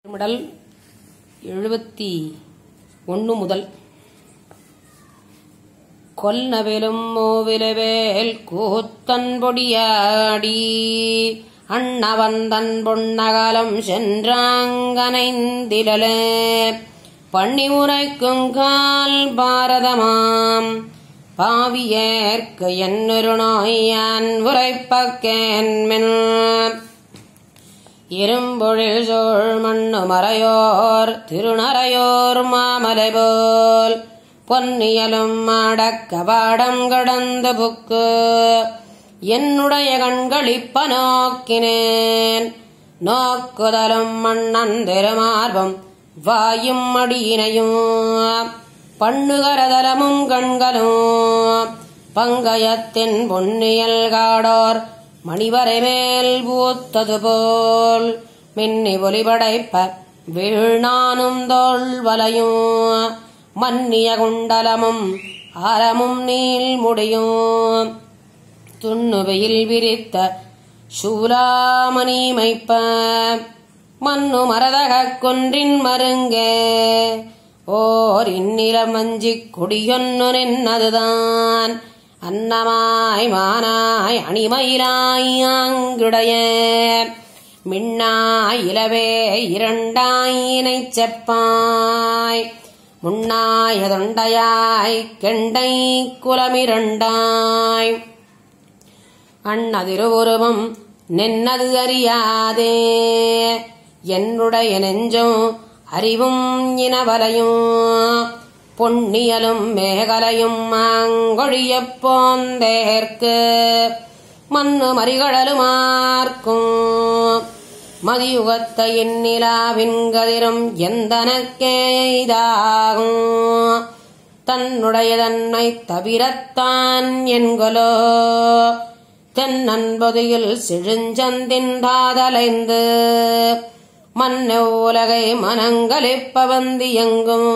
திருமிடல் எழுபத்தி ஒன்று முதல் கொல்லவிலும் மூவிலவேல் கூத்தன் பொடியாடி அண்ணவன் தன் பொன்னகலம் சென்றாங்கனைந்திலே பண்ணி உரைக்கும் கால் பாரதமாம் பாவியேற்கு என்னொரு நோயான் உரைப்பக்கேன்மென் இரும்பொழில் சோழ் மண்ணு மறையோர் திருநறையோர் மாமலை போல் பொன்னியலும் அடக்க பாடம் கடந்த புக்கு என்னுடைய கண்களிப்ப நோக்கினேன் நோக்குதலும் மன்னன் திருமார்பம் வாயும் அடியினையும் பண்ணுகரதலமும் கண்களும் பங்கயத்தின் பொன்னியல் காடோர் மணிவரை மேல் பூத்தது போல் மின்னி ஒலிபடைப்ப வீழ்நானும் தோல் வலையும் மன்னிய குண்டலமும் ஆரமும் நீள் முடியும் துண்ணுவையில் விரித்த சூலாமணி மைப்ப மண்ணு மரதகக் கொன்றின் மருங்கே ஓர் இந்நிலம் வஞ்சிக் கொடியொன்னு நின்னதுதான் அன்னமாய் மானாய் அணிமயிலாய் ஆங்கிடைய மின்னாய் இலவே இரண்டாய் இணைச் செப்பாய் முன்னாய தொண்டையாய் கெண்டை குலமிரண்டாய் அண்ணதிருவுருவம் நின்னது அறியாதே என்னுடைய நெஞ்சும் அறிவும் இனவலையும் பொன்னியலும் மேகலையும் மாங்கொழியப் போந்தேற்கு மண்ணு மறிகடலுமார்க்கும் மதியுகத்த இந்நிலாவின் கதிரும் எந்தனக்கே இதாகும் தன்னுடைய தன்மை தவிரத்தான் என்கொலோ தென்னன்பொதியில் செழுஞ்சந்தின் தாதலைந்து மன்ன உலகை மனங்களிப்ப வந்து எங்கும்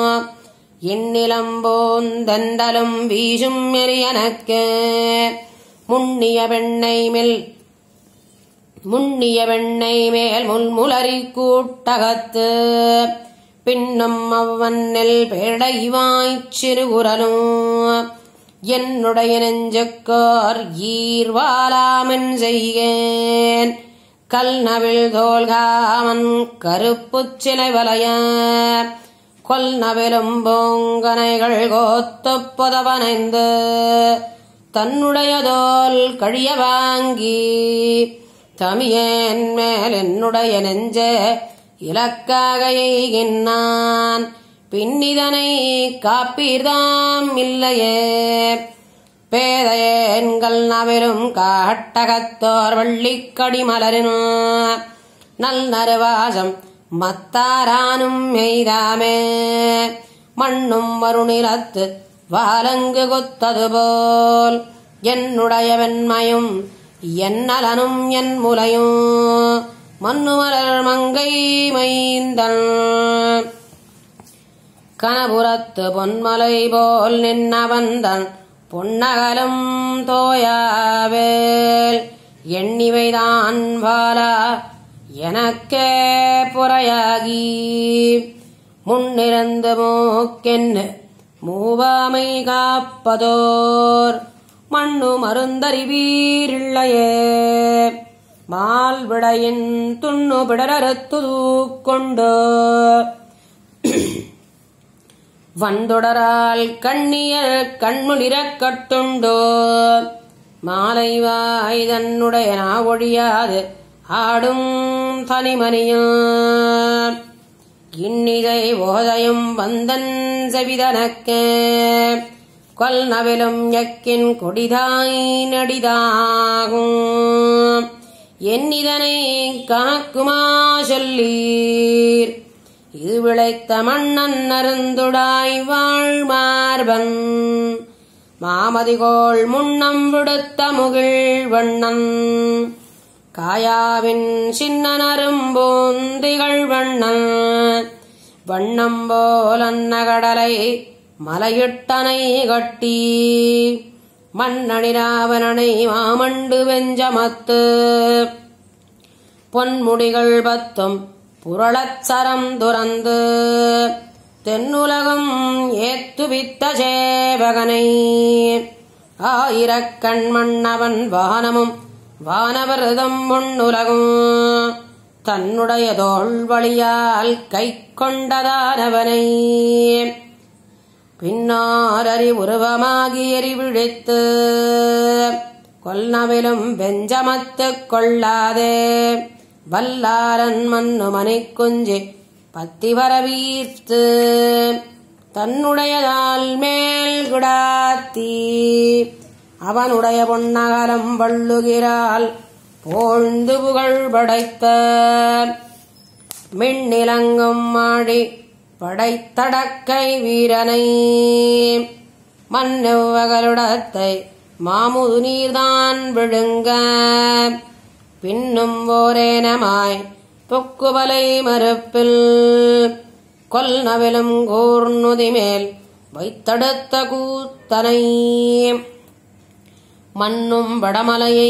இன்னிலம்போந்தெண்டலும் வீசும் எரியனக்கு முன்னிய வெண்ணை மேல் முன்னிய வெண்ணை மேல் முல்முலரி கூட்டகத்து பின்னும் அவ்வன்னில் பேடைவாய்ச் சிறுகுரலும் என்னுடைய நெஞ்சுக்கோர் ஈர்வாலாமென் செய்கேன் கல்நவில் தோல்காமன் கருப்புச் சிலை வலைய கொல்நவிலும் பூங்கனைகள் கோத்துப் புதவனைந்து தன்னுடைய தோல் கழிய வாங்கி தமியேன் மேல் என்னுடைய நெஞ்ச இலக்காக எய்கின்றான் பின்னிதனை காப்பீர்தாம் இல்லையே பேதையேன்கள் நவிலும் காட்டகத்தோர் வள்ளிக்கடி மலரினோ நல் நறுவாசம் மத்தாரானும் எய்தாமே மண்ணும் வருணிலத்து வாலங்கு குத்தது போல் என்னுடைய வெண்மையும் என் நலனும் என் முலையும் மண்ணுமலர் மங்கை மைந்தன் கனபுரத்து பொன்மலை போல் நின்னவந்தன் பொன்னகலும் தோயாவேல் எண்ணிவைதான் வாலா எனக்கே புறையாகி முன்னிறந்து மூக்கென்னு மூவாமை காப்பதோர் மண்ணு மருந்தறிவீரிள்ளையே மால்விடையின் துண்ணு பிடரறுத்து கொண்டு வந்தொடரால் கண்ணியர் கண்முளிரக் கட்டுண்டோ மாலை வாய் தன்னுடைய நாவொழியாது ஆடும் தனிமணியும் இன்னிதை ஓதையும் வந்தன் செவிதனக்கு கொல் நவிலும் எக்கின் கொடிதாய் நடிதாகும் என்னிதனை காக்குமா சொல்லீர் இது விளைத்த மன்னன் அருந்துடாய் வாழ்மார்பன் மாமதிகோள் முன்னம் விடுத்த முகிழ் வண்ணன் காயாவின் சின்னனரும்போந்திகள் வண்ணன் வண்ணம் போல் அன்னகடலை மலையிட்டனை கட்டி மண்ணணிராவணனை மாமண்டு வெஞ்சமத்து பொன்முடிகள் பத்தும் புரளச்சரம் துறந்து தென்னுலகம் ஏத்துவித்த சேவகனை ஆயிரக்கண் மன்னவன் வானமும் வானவர்தம் முன்னுலகும் தன்னுடைய தோள் வழியால் கை கொண்டதானவனை பின்னாரறி உருவமாகி எரிவிழித்து கொல்னவிலும் வெஞ்சமத்துக் கொள்ளாதே வல்லாரன் மன்னு மணிக்குஞ்சி பத்தி வரவீர்த்து தன்னுடையதால் மேல் குடாத்தி அவனுடைய பொன்னகலம் வள்ளுகிறாள் போழ்ந்து புகழ் படைத்த மின்னிலங்கும் மாடி படைத்தடக்கை வீரனை மன்னவகளுடத்தை மாமுது நீர்தான் விழுங்க பின்னும் ஓரேனமாய் தொக்குவலை மறுப்பில் கொல்நவிலும் கூர்நுதி மேல் வைத்தடுத்த கூத்தனை மண்ணும் வடமலையை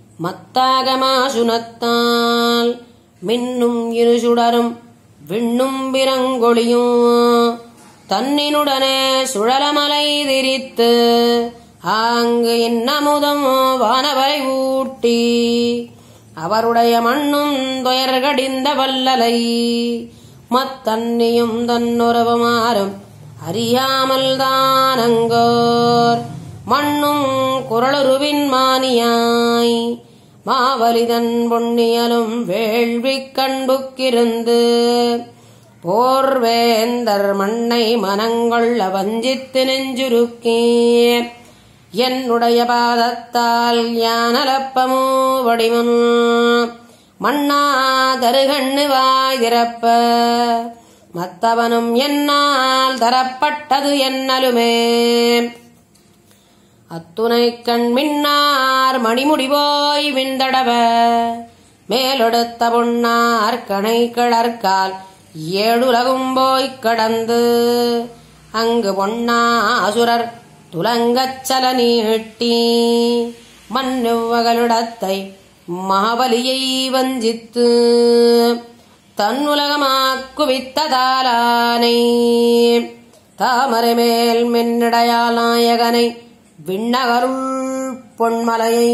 மத்தாகமாசுனத்தால் மின்னும் இரு சுடரும் விண்ணும் பிறங்கொழியும் தன்னினுடனே சுழலமலை திரித்து ஆங்கு இன்னமுதம் வானவரை ஊட்டி அவருடைய மண்ணும் துயர்கடிந்த வல்லலை மத்தன்னியும் தன்னுறவுமாறும் அறியாமல் தானங்கோர் மண்ணும் குரலுருவின் மானியாய் மாவலிதன் பொன்னியலும் வேள்வி கண்புக்கிருந்து போர்வேந்தர் மண்ணை மனங்கொள்ள வஞ்சித்து நெஞ்சுருக்கே என்னுடைய பாதத்தால் யானலப்பமோ வடிவன் மண்ணா தருகண்ணு வாய் திறப்ப மத்தவனும் என்னால் தரப்பட்டது என்னலுமே அத்துணை கண் மின்னார் மணிமுடி போய் விந்தடவ மேலொடுத்த பொன்னார் கணை கிளர்கால் ஏழுலகும் போய்க் கடந்து அங்கு பொன்னா அசுரர் துலங்கச்சல நீட்டி மன்னுவகளுடத்தை மாபலியை வஞ்சித்து தன்னுலகமாக்குவித்ததாலானை தாமரை மேல் மின்னடையால் நாயகனை விண்ணகருள் பொன்மலையை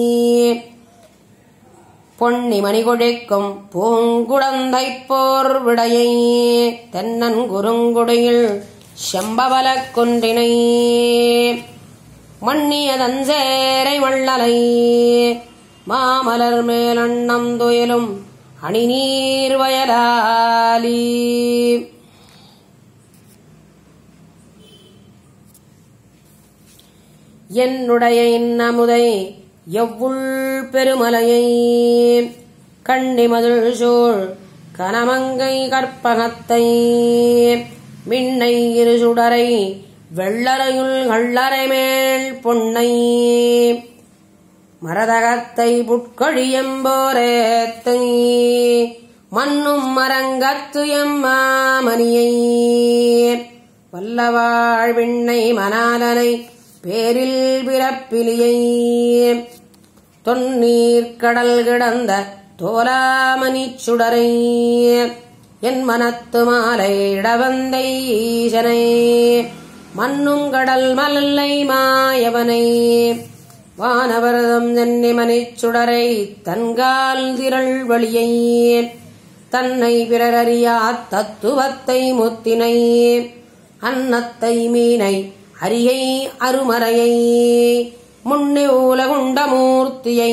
பொன்னி மணிகொழிக்கும் பூங்குடந்தை போர் விடையை தென்னன் குறுங்குடியில் செம்பவல குன்றினை மன்னிய தஞ்சேரை வள்ளலை மாமலர் மேலண்ணம் துயிலும் அணிநீர் வயலாலி என்னுடைய இன்னமுதை எவ்வுள் பெருமலையை கண்ணிமதுள் சூழ் கனமங்கை கற்பகத்தை மின்னை இரு சுடரை வெள்ளரையுள் கள்ளரை மேல் பொன்னை மரதகத்தை புட்கொழியம்போரேத்தை மண்ணும் மரங்கத்து எம்மாமணியை வல்லவாழ் விண்ணை மணாலனை பேரில் பிறப்பிலியை தொன்னீர் கடல் கிடந்த தோலாமணி சுடரை என் மனத்து மாலை இடவந்தை ஈசனை மண்ணும் கடல் மல்லை மாயவனை வானவரதம் சென்னி மணிச்சுடரை தன்கால் திரள் வழியை தன்னை பிறரறியா தத்துவத்தை முத்தினை அன்னத்தை மீனை அரியை அருமறையை முன்னே உலகுண்ட மூர்த்தியை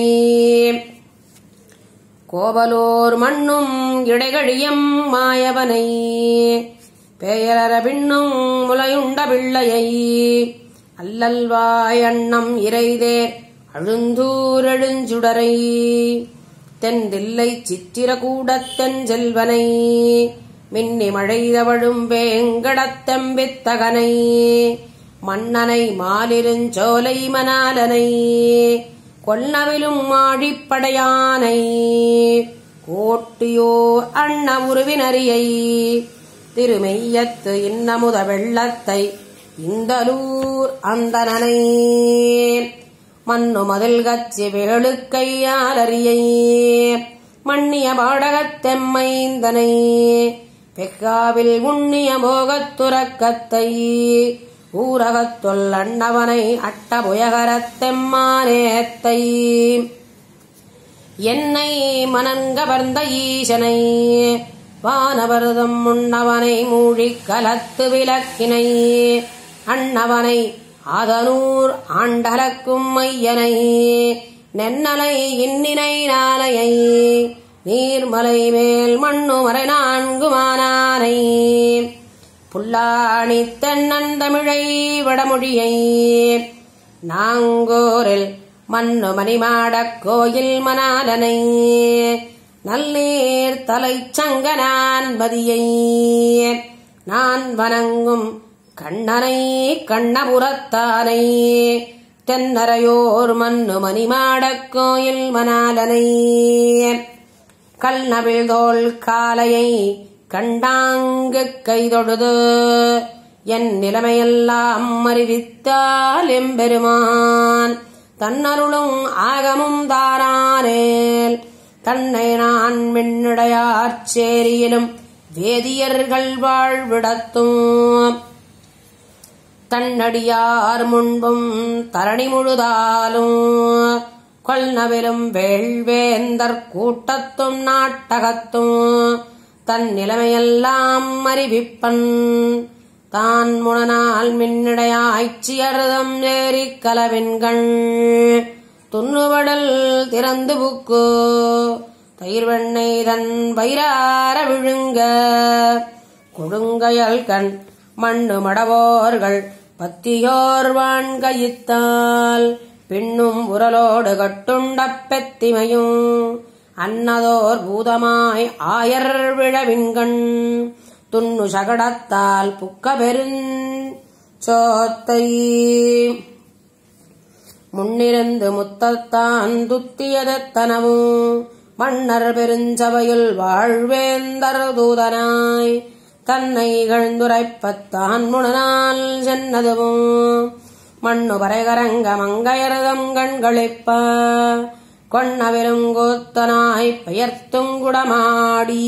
கோவலூர் மண்ணும் இடைகழியம் மாயவனை பெயரற பின்னும் முலையுண்ட பிள்ளையை அல்லல்வாய் அண்ணம் இறைதேர் அழுந்தூரெழுஞ்சுடரை தென்தில்லை சித்திரகூடத் தெஞ்செல்வனை மின்னி மழைதவழும் வேங்கடத்தெம்பித்தகனை மன்னனை மாலிருஞ்சோலை மணாலனை கொல்லவிலும் மாழிப்படையானை கோட்டியோர் அண்ண உருவினரியை திருமெய்யத்து இன்னமுத வெள்ளத்தை இந்தலூர் அந்தனனை மண்ணு மதில் கச்சி வேளுக்கையாலரியை மண்ணிய பாடகத்தெம்மைந்தனை பெக்காவில் உண்ணிய போகத்துறக்கத்தை ஊரகத்துள் அண்ணவனை அட்டபுயகரத்தெம்மானேத்தை என்னை மனங்கவர்ந்த ஈசனை வானவர்தம் முன்னவனை மூழிக் கலத்து விளக்கினை அண்ணவனை ஆதனூர் ஆண்டலக்கும் மையனை நென்னலை இன்னினை நாளையை நீர்மலை மேல் மண்ணு மறை நான்கு மானானை புல்லாணி தென்னன் தமிழை வடமொழியை நாங்கூரில் மண்ணு மணிமாடக் கோயில் மணாலனை நல்லீர் தலைச்சங்க நான் மதியை நான் வணங்கும் கண்ணனை கண்ணபுரத்தானை தென்னரையோர் மண்ணு மணிமாடக் கோயில் மணாலனை கல்நவில் தோல் காலையை கண்டாங்கு கைதொழுது என் நிலைமையெல்லாம் அறிவித்தால் எம்பெருமான் தன்னருளும் ஆகமும் தாரானேல் தன்னை நான் மின்னிடையார்ச்சேரியிலும் வேதியர்கள் வாழ்விடத்தும் தன்னடியார் முன்பும் தரணி முழுதாலும் கொல்நவிலும் வேள்வேந்தர் கூட்டத்தும் நாட்டகத்தும் தன் நிலைமையெல்லாம் அறிவிப்பன் தான் முனனால் மின்னிடையாய்ச்சியர்தம் ஏறிக் கலவின்கண் துண்ணுவடல் திறந்து புக்கு தயிர் வெண்ணெய் தன் வயிறார விழுங்க கொடுங்கயல் கண் மண்ணு மடவோர்கள் பத்தியோர் வான்கையித்தால் பின்னும் உரலோடு கட்டுண்ட பெத்திமையும் அன்னதோர் பூதமாய் ஆயர் விழவின்கண் துண்ணு சகடத்தால் புக்க பெருஞ் சோத்தை முன்னிருந்து முத்தத்தான் துத்தியதத்தனவும் மன்னர் பெருஞ்சபையில் வாழ்வேந்தர் தூதனாய் தன்னை இகழ்ந்துரைப்பத்தான் முனனால் சென்னதுவும் மண்ணு பறைகரங்க மங்கையரதம் கண்களிப்ப கொண்ண பெருங்கூத்தனாய் பெயர்த்துங்குடமாடி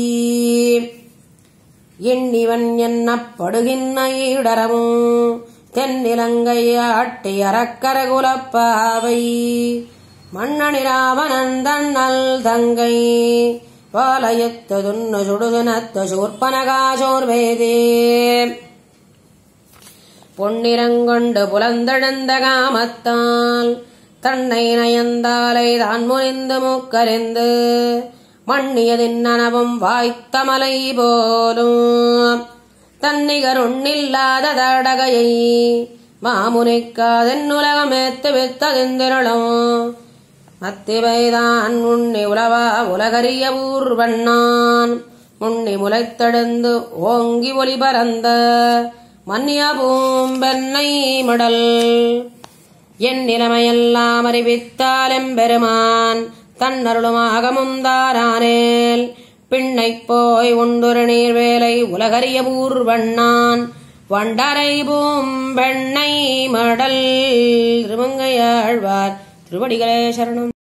எண்ணிவன் என்னப்படுகின்ற ஈடரவும் தென்னிலங்கை ஆட்டி அறக்கரகுலப்பாவை மன்னனிராமனந்தண்ணல் தங்கை பாலயத்து துண்ணு சுடுதுனத்து சூர்பனகாசோர்வேதே பொன்னிறங்கொண்டு புலந்தெழுந்த காமத்தால் தன்னை நயந்தாலை தான் முறிந்து மூக்கறிந்து மண்ணியதின் நனவும் வாய்த்தமலை போலும் தன்னிகருண்ணில்லாத தடகையை மாமுனிக்காதென்னுலகமேத்து வித்ததிந்திரளும் மத்திவைதான் உண்ணி உலவா உலகறிய ஊர்வண்ணான் முன்னி முளைத்தெழுந்து ஓங்கி ஒளி பரந்த மன்னிய பூம்பென்னை மடல் என் நிலைமையெல்லாம் அறிவித்தால் எம்பெருமான் தன்னருளுமாக முந்தாரானேல் பின்னைப் போய் உண்டுரு நீர்வேலை உலகறிய பூர்வண்ணான் வண்டரை பூம்பெண்ணை மடல் திருமங்கையாழ்வார் திருவடிகளே சரணம்